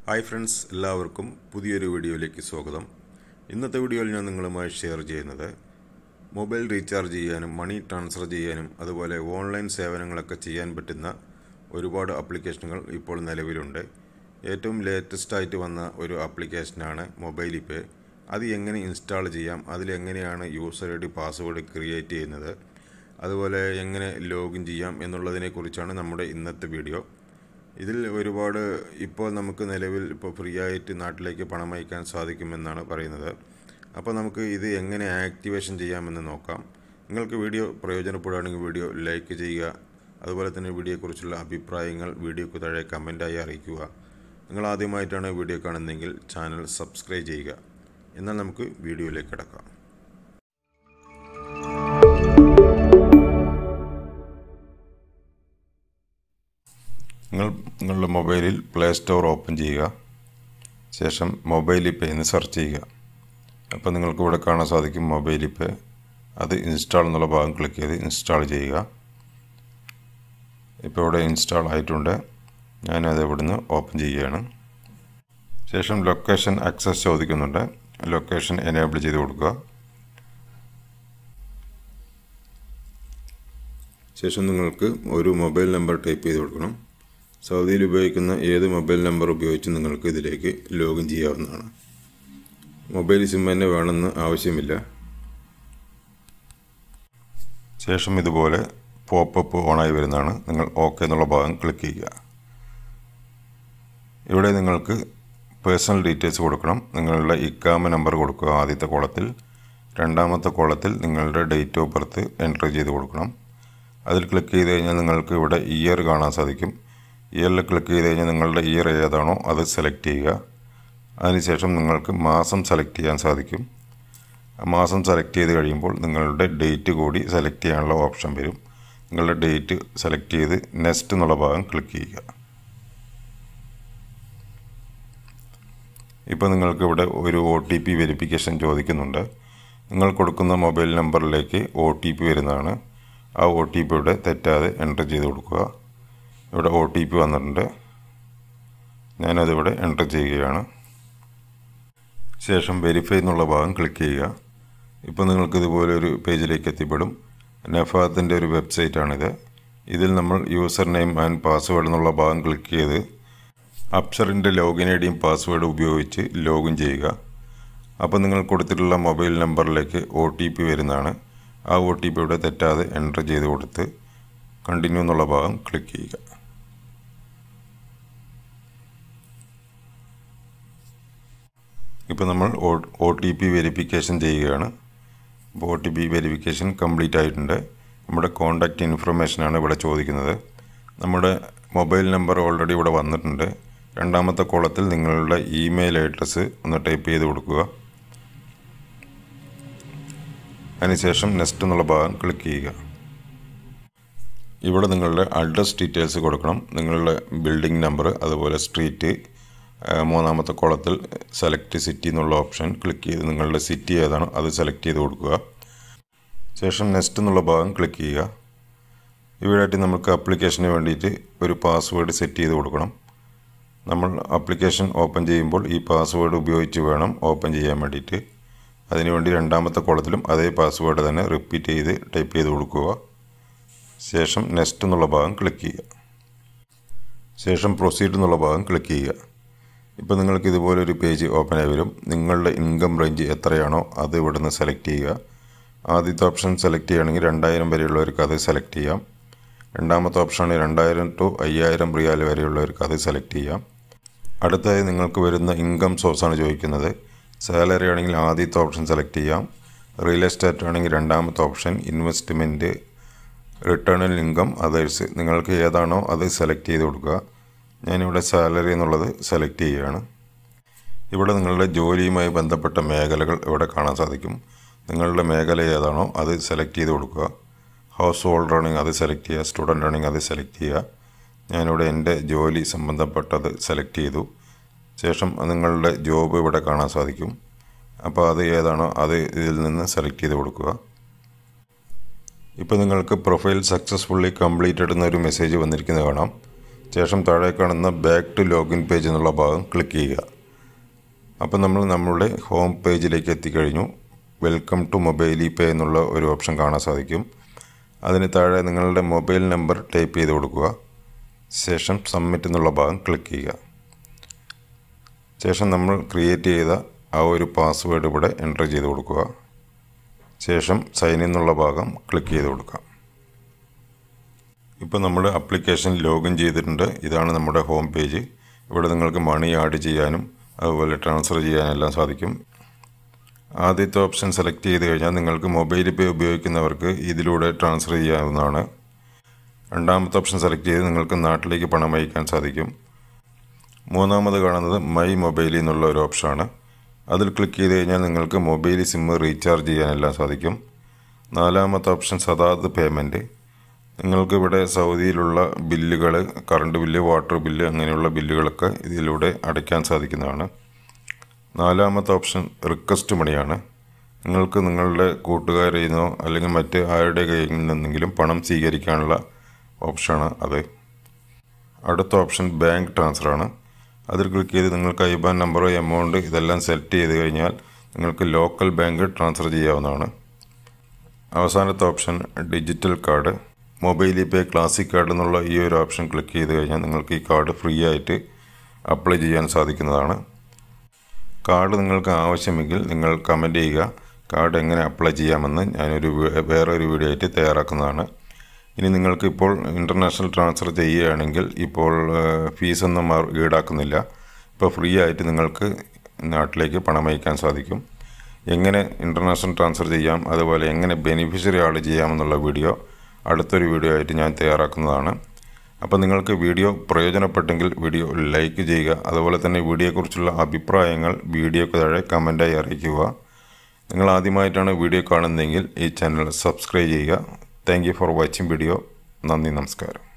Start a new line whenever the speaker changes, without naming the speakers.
hi friends എല്ലാവർക്കും പുതിയൊരു വീഡിയോയിലേക്ക് സ്വാഗതം ഇന്നത്തെ വീഡിയോയിൽ ഞാൻ നിങ്ങളുമായി ഷെയർ ചെയ്യുന്നത് മൊബൈൽ റീചാർജ് ചെയ്യാനും മണി ട്രാൻസ്ഫർ ചെയ്യാനും അതുപോലെ ഓൺലൈൻ സേവനങ്ങളൊക്കെ ചെയ്യാൻ പറ്റുന്ന ഒരുപാട് ആപ്ലിക്കേഷനുകൾ ഇപ്പോൾ നിലവിലുണ്ട് ഏറ്റവും ലേറ്റസ്റ്റ് ആയിട്ട് വന്ന ഒരു ആപ്ലിക്കേഷനാണ് മൊബൈൽ പേ അത് എങ്ങനെ ഇൻസ്റ്റാൾ ചെയ്യാം അതിലെങ്ങനെയാണ് user I D password create ചെയ്യുന്നത് അതുപോലെ എങ്ങനെ ലോഗിൻ ചെയ്യാം എന്നുള്ളതിനെക്കുറിച്ചാണ് നമ്മുടെ ഇന്നത്തെ വീഡിയോ ഇതിൽ ഒരുപാട് ഇപ്പോൾ നമുക്ക് നിലവിൽ ഇപ്പോൾ ഫ്രീ ആയിട്ട് നാട്ടിലേക്ക് പണം അയക്കാൻ സാധിക്കുമെന്നാണ് പറയുന്നത് അപ്പോൾ നമുക്ക് ഇത് എങ്ങനെ ആക്ടിവേഷൻ ചെയ്യാമെന്ന് നോക്കാം നിങ്ങൾക്ക് വീഡിയോ പ്രയോജനപ്പെടുകയാണെങ്കിൽ വീഡിയോ ലൈക്ക് ചെയ്യുക അതുപോലെ തന്നെ വീഡിയോയെക്കുറിച്ചുള്ള അഭിപ്രായങ്ങൾ വീഡിയോക്ക് താഴെ കമൻറ്റായി അറിയിക്കുക നിങ്ങൾ ആദ്യമായിട്ടാണ് വീഡിയോ കാണുന്നതെങ്കിൽ ചാനൽ സബ്സ്ക്രൈബ് ചെയ്യുക എന്നാൽ നമുക്ക് വീഡിയോയിലേക്ക് കിടക്കാം നിങ്ങൾ നിങ്ങളുടെ മൊബൈലിൽ പ്ലേ സ്റ്റോർ ഓപ്പൺ ചെയ്യുക ശേഷം മൊബൈൽ പേ എന്ന് സെർച്ച് ചെയ്യുക അപ്പോൾ നിങ്ങൾക്ക് ഇവിടെ കാണാൻ സാധിക്കും മൊബൈൽ പേ അത് ഇൻസ്റ്റാൾ എന്നുള്ള ഭാഗം ക്ലിക്ക് ചെയ്ത് ഇൻസ്റ്റാൾ ചെയ്യുക ഇപ്പോൾ ഇവിടെ ഇൻസ്റ്റാൾ ആയിട്ടുണ്ട് ഞാനത് ഇവിടുന്ന് ഓപ്പൺ ചെയ്യുകയാണ് ശേഷം ലൊക്കേഷൻ ആക്സസ് ചോദിക്കുന്നുണ്ട് ലൊക്കേഷൻ എനേബിൾ ചെയ്ത് കൊടുക്കുക ശേഷം നിങ്ങൾക്ക് ഒരു മൊബൈൽ നമ്പർ ടൈപ്പ് ചെയ്ത് കൊടുക്കണം സൗദിയിൽ ഉപയോഗിക്കുന്ന ഏത് മൊബൈൽ നമ്പർ ഉപയോഗിച്ച് നിങ്ങൾക്ക് ഇതിലേക്ക് ലോഗിൻ ചെയ്യാവുന്നതാണ് മൊബൈൽ സിം തന്നെ വേണമെന്ന് ആവശ്യമില്ല ശേഷം ഇതുപോലെ പോപ്പപ്പ് ഓണായി വരുന്നതാണ് നിങ്ങൾ ഓക്കെ എന്നുള്ള ഭാഗം ക്ലിക്ക് ചെയ്യുക ഇവിടെ നിങ്ങൾക്ക് പേഴ്സണൽ ഡീറ്റെയിൽസ് കൊടുക്കണം നിങ്ങളുടെ ഇക്കാമ നമ്പർ കൊടുക്കുക ആദ്യത്തെ കോളത്തിൽ രണ്ടാമത്തെ കോളത്തിൽ നിങ്ങളുടെ ഡേറ്റ് ഓഫ് ബർത്ത് എൻറ്റർ ചെയ്ത് കൊടുക്കണം അതിൽ ക്ലിക്ക് ചെയ്ത് കഴിഞ്ഞാൽ നിങ്ങൾക്ക് ഇവിടെ ഇയർ കാണാൻ സാധിക്കും ഇയറിൽ ക്ലിക്ക് ചെയ്ത് കഴിഞ്ഞാൽ നിങ്ങളുടെ ഇയർ ഏതാണോ അത് സെലക്ട് ചെയ്യുക അതിനുശേഷം നിങ്ങൾക്ക് മാസം സെലക്ട് ചെയ്യാൻ സാധിക്കും മാസം സെലക്ട് ചെയ്ത് കഴിയുമ്പോൾ നിങ്ങളുടെ ഡേറ്റ് കൂടി സെലക്ട് ചെയ്യാനുള്ള ഓപ്ഷൻ വരും നിങ്ങളുടെ ഡേറ്റ് സെലക്ട് ചെയ്ത് നെക്സ്റ്റ് എന്നുള്ള ഭാഗം ക്ലിക്ക് ചെയ്യുക ഇപ്പോൾ നിങ്ങൾക്ക് ഇവിടെ ഒരു ഒ ടി പി വെരിഫിക്കേഷൻ ചോദിക്കുന്നുണ്ട് നിങ്ങൾ കൊടുക്കുന്ന മൊബൈൽ നമ്പറിലേക്ക് ഒ ടി പി വരുന്നതാണ് ആ ഒ ടി പി ഇവിടെ തെറ്റാതെ എൻ്റർ ചെയ്ത് കൊടുക്കുക ഇവിടെ ഒ ടി പി വന്നിട്ടുണ്ട് ഞാനതിവിടെ എൻ്റർ ചെയ്യുകയാണ് ശേഷം വെരിഫൈ എന്നുള്ള ഭാഗം ക്ലിക്ക് ചെയ്യുക ഇപ്പോൾ നിങ്ങൾക്ക് ഇതുപോലെ ഒരു പേജിലേക്ക് എത്തിപ്പെടും നഫാത്തിൻ്റെ ഒരു വെബ്സൈറ്റാണിത് ഇതിൽ നമ്മൾ യൂസർ നെയിം ആൻഡ് പാസ്വേഡ് എന്നുള്ള ഭാഗം ക്ലിക്ക് ചെയ്ത് അപ്സറിൻ്റെ ലോഗിൻ ഐ ഡിയും പാസ്വേഡ് ഉപയോഗിച്ച് ലോഗിൻ ചെയ്യുക അപ്പോൾ നിങ്ങൾ കൊടുത്തിട്ടുള്ള മൊബൈൽ നമ്പറിലേക്ക് ഒ ടി പി വരുന്നതാണ് ആ ഒ ടി പി ഇവിടെ തെറ്റാതെ എൻ്റർ ചെയ്ത് കൊടുത്ത് കണ്ടിന്യൂ എന്നുള്ള ഭാഗം ക്ലിക്ക് ചെയ്യുക ഇപ്പോൾ നമ്മൾ ഒ ടി പി വെരിഫിക്കേഷൻ ചെയ്യുകയാണ് അപ്പോൾ O T P verification complete ആയിട്ടുണ്ട് നമ്മുടെ കോണ്ടാക്റ്റ് ഇൻഫർമേഷനാണ് ഇവിടെ ചോദിക്കുന്നത് നമ്മുടെ മൊബൈൽ നമ്പർ ഓൾറെഡി ഇവിടെ വന്നിട്ടുണ്ട് രണ്ടാമത്തെ കോളത്തിൽ നിങ്ങളുടെ ഇമെയിൽ അഡ്രസ്സ് ഒന്ന് ടൈപ്പ് ചെയ്ത് കൊടുക്കുക അതിനുശേഷം നെക്സ്റ്റ് എന്നുള്ള ഭാഗം ക്ലിക്ക് ചെയ്യുക ഇവിടെ നിങ്ങളുടെ അഡ്രസ് ഡീറ്റെയിൽസ് കൊടുക്കണം നിങ്ങളുടെ ബിൽഡിംഗ് നമ്പർ അതുപോലെ സ്ട്രീറ്റ് മൂന്നാമത്തെ കോളത്തിൽ സെലക്ട് സിറ്റി എന്നുള്ള ഓപ്ഷൻ ക്ലിക്ക് ചെയ്ത് നിങ്ങളുടെ സിറ്റി ഏതാണോ അത് സെലക്ട് ചെയ്ത് കൊടുക്കുക ശേഷം നെക്സ്റ്റ് എന്നുള്ള ഭാഗം ക്ലിക്ക് ചെയ്യുക ഇവിടെയായിട്ട് നമുക്ക് ആപ്ലിക്കേഷന് വേണ്ടിയിട്ട് ഒരു പാസ്വേഡ് സെറ്റ് ചെയ്ത് കൊടുക്കണം നമ്മൾ ആപ്ലിക്കേഷൻ ഓപ്പൺ ചെയ്യുമ്പോൾ ഈ പാസ്വേഡ് ഉപയോഗിച്ച് വേണം ഓപ്പൺ ചെയ്യാൻ വേണ്ടിയിട്ട് അതിനുവേണ്ടി രണ്ടാമത്തെ കോളത്തിലും അതേ പാസ്വേഡ് തന്നെ റിപ്പീറ്റ് ചെയ്ത് ടൈപ്പ് ചെയ്ത് കൊടുക്കുക ശേഷം നെക്സ്റ്റ് എന്നുള്ള ഭാഗം ക്ലിക്ക് ചെയ്യുക ശേഷം പ്രൊസീഡ് എന്നുള്ള ഭാഗം ക്ലിക്ക് ചെയ്യുക ഇപ്പോൾ നിങ്ങൾക്ക് ഇതുപോലെ ഒരു പേജ് ഓപ്പൺ ആയി വരും നിങ്ങളുടെ ഇൻകം റേഞ്ച് എത്രയാണോ അത് ഇവിടുന്ന് സെലക്ട് ചെയ്യുക ആദ്യത്തെ ഓപ്ഷൻ സെലക്ട് ചെയ്യുകയാണെങ്കിൽ രണ്ടായിരം വരെയുള്ളവർക്ക് അത് സെലക്ട് ചെയ്യാം രണ്ടാമത്തെ ഓപ്ഷനാണ് രണ്ടായിരം ടു അയ്യായിരം റിയാൽ വരെയുള്ളവർക്ക് അത് സെലക്ട് ചെയ്യാം അടുത്തതായി നിങ്ങൾക്ക് വരുന്ന ഇൻകം സോഴ്സാണ് ചോദിക്കുന്നത് സാലറി ആണെങ്കിൽ ആദ്യത്തെ ഓപ്ഷൻ സെലക്ട് ചെയ്യാം റിയൽ എസ്റ്റേറ്റ് ആണെങ്കിൽ രണ്ടാമത്തെ ഓപ്ഷൻ ഇൻവെസ്റ്റ്മെൻറ്റ് റിട്ടേണൽ ഇൻകം അതേഴ്സ് നിങ്ങൾക്ക് ഏതാണോ അത് സെലക്ട് ചെയ്ത് കൊടുക്കുക ഞാനിവിടെ സാലറി എന്നുള്ളത് സെലക്ട് ചെയ്യുകയാണ് ഇവിടെ നിങ്ങളുടെ ജോലിയുമായി ബന്ധപ്പെട്ട മേഖലകൾ ഇവിടെ കാണാൻ സാധിക്കും നിങ്ങളുടെ മേഖല ഏതാണോ അത് സെലക്ട് ചെയ്ത് കൊടുക്കുക ഹൗസ് ഹോൾഡർ ആണെങ്കിൽ അത് സെലക്ട് ചെയ്യുക സ്റ്റുഡൻ്റ് ആണെങ്കിൽ അത് സെലക്ട് ചെയ്യുക ഞാനിവിടെ എൻ്റെ ജോലി സംബന്ധപ്പെട്ടത് സെലക്ട് ചെയ്തു ശേഷം നിങ്ങളുടെ ജോബ് ഇവിടെ കാണാൻ സാധിക്കും അപ്പോൾ അത് ഏതാണോ അത് ഇതിൽ നിന്ന് സെലക്ട് ചെയ്ത് കൊടുക്കുക ഇപ്പോൾ നിങ്ങൾക്ക് പ്രൊഫൈൽ സക്സസ്ഫുള്ളി കംപ്ലീറ്റഡ് എന്നൊരു മെസ്സേജ് വന്നിരിക്കുന്നത് കാണാം ശേഷം താഴെ കാണുന്ന ബാക്ക് ടു ലോഗിൻ പേജ് എന്നുള്ള ഭാഗം ക്ലിക്ക് ചെയ്യുക അപ്പോൾ നമ്മൾ നമ്മളുടെ ഹോം പേജിലേക്ക് എത്തിക്കഴിഞ്ഞു വെൽക്കം ടു മൊബൈൽ പേ എന്നുള്ള ഒരു ഓപ്ഷൻ കാണാൻ സാധിക്കും അതിന് താഴെ നിങ്ങളുടെ മൊബൈൽ നമ്പർ ടൈപ്പ് ചെയ്ത് കൊടുക്കുക ശേഷം സബ്മിറ്റ് എന്നുള്ള ഭാഗം ക്ലിക്ക് ചെയ്യുക ശേഷം നമ്മൾ ക്രിയേറ്റ് ചെയ്ത ആ ഒരു പാസ്വേഡ് ഇവിടെ എൻ്റർ ചെയ്ത് കൊടുക്കുക ശേഷം സൈൻ എന്നുള്ള ഭാഗം ക്ലിക്ക് ചെയ്ത് കൊടുക്കാം ഇപ്പോൾ നമ്മുടെ അപ്ലിക്കേഷൻ ലോഗിൻ ചെയ്തിട്ടുണ്ട് ഇതാണ് നമ്മുടെ ഹോം പേജ് ഇവിടെ നിങ്ങൾക്ക് മണി ആഡ് ചെയ്യാനും അതുപോലെ ട്രാൻസ്ഫർ ചെയ്യാനെല്ലാം സാധിക്കും ആദ്യത്തെ ഓപ്ഷൻ സെലക്ട് ചെയ്ത് കഴിഞ്ഞാൽ നിങ്ങൾക്ക് മൊബൈൽ പേ ഉപയോഗിക്കുന്നവർക്ക് ഇതിലൂടെ ട്രാൻസ്ഫർ ചെയ്യാവുന്നതാണ് രണ്ടാമത്തെ ഓപ്ഷൻ സെലക്ട് ചെയ്ത് നിങ്ങൾക്ക് നാട്ടിലേക്ക് പണം അയക്കാൻ സാധിക്കും മൂന്നാമത് കാണുന്നത് മൈ മൊബൈൽ എന്നുള്ള ഒരു ഓപ്ഷനാണ് അതിൽ ക്ലിക്ക് ചെയ്ത് കഴിഞ്ഞാൽ നിങ്ങൾക്ക് മൊബൈൽ സിം റീചാർജ് ചെയ്യാനെല്ലാം സാധിക്കും നാലാമത്തെ ഓപ്ഷൻ സദാത് പേയ്മെൻറ്റ് നിങ്ങൾക്ക് ഇവിടെ സൗദിയിലുള്ള ബില്ലുകൾ കറണ്ട് ബില്ല് വാട്ടർ ബില്ല് അങ്ങനെയുള്ള ബില്ലുകളൊക്കെ ഇതിലൂടെ അടയ്ക്കാൻ സാധിക്കുന്നതാണ് നാലാമത്തെ ഓപ്ഷൻ റിക്വസ്റ്റ് മണിയാണ് നിങ്ങൾക്ക് നിങ്ങളുടെ കൂട്ടുകാരിൽ നിന്നോ അല്ലെങ്കിൽ മറ്റ് ആരുടെ കയ്യിൽ നിന്നെങ്കിലും പണം സ്വീകരിക്കാനുള്ള ഓപ്ഷനാണ് അത് അടുത്ത ഓപ്ഷൻ ബാങ്ക് ട്രാൻസ്ഫറാണ് അതിൽ ക്ലിക്ക് ചെയ്ത് നിങ്ങൾക്ക് ഐബാൻ നമ്പറോ എമൗണ്ട് ഇതെല്ലാം സെലക്ട് ചെയ്ത് കഴിഞ്ഞാൽ നിങ്ങൾക്ക് ലോക്കൽ ബാങ്ക് ട്രാൻസ്ഫർ ചെയ്യാവുന്നതാണ് അവസാനത്തെ option digital card mobile pay classic card എന്നുള്ള ഈ ഒരു ഓപ്ഷൻ ക്ലിക്ക് ചെയ്ത് കഴിഞ്ഞാൽ നിങ്ങൾക്ക് ഈ കാർഡ് ഫ്രീ ആയിട്ട് അപ്ലൈ ചെയ്യാൻ സാധിക്കുന്നതാണ് കാർഡ് നിങ്ങൾക്ക് ആവശ്യമെങ്കിൽ നിങ്ങൾ കമൻറ്റ് ചെയ്യുക കാർഡ് എങ്ങനെ അപ്ലൈ ചെയ്യാമെന്ന് ഞാനൊരു വേറൊരു വീഡിയോ ആയിട്ട് തയ്യാറാക്കുന്നതാണ് ഇനി നിങ്ങൾക്ക് ഇപ്പോൾ ഇൻ്റർനാഷണൽ ട്രാൻസ്ഫർ ചെയ്യുകയാണെങ്കിൽ ഇപ്പോൾ ഫീസൊന്നും ഈടാക്കുന്നില്ല ഇപ്പോൾ ഫ്രീ ആയിട്ട് നിങ്ങൾക്ക് നാട്ടിലേക്ക് പണം അയക്കാൻ സാധിക്കും എങ്ങനെ ഇൻ്റർനാഷണൽ ട്രാൻസ്ഫർ ചെയ്യാം അതുപോലെ എങ്ങനെ ബെനിഫിഷ്യറി ആഡ് ചെയ്യാമെന്നുള്ള വീഡിയോ അടുത്തൊരു വീഡിയോ ആയിട്ട് ഞാൻ തയ്യാറാക്കുന്നതാണ് അപ്പോൾ നിങ്ങൾക്ക് വീഡിയോ പ്രയോജനപ്പെട്ടെങ്കിൽ വീഡിയോ ലൈക്ക് ചെയ്യുക അതുപോലെ തന്നെ വീഡിയോയെക്കുറിച്ചുള്ള അഭിപ്രായങ്ങൾ വീഡിയോക്ക് താഴെ കമൻറ്റായി അറിയിക്കുക നിങ്ങൾ ആദ്യമായിട്ടാണ് വീഡിയോ കാണുന്നതെങ്കിൽ ഈ ചാനൽ സബ്സ്ക്രൈബ് ചെയ്യുക thank you for watching video നന്ദി നമസ്കാരം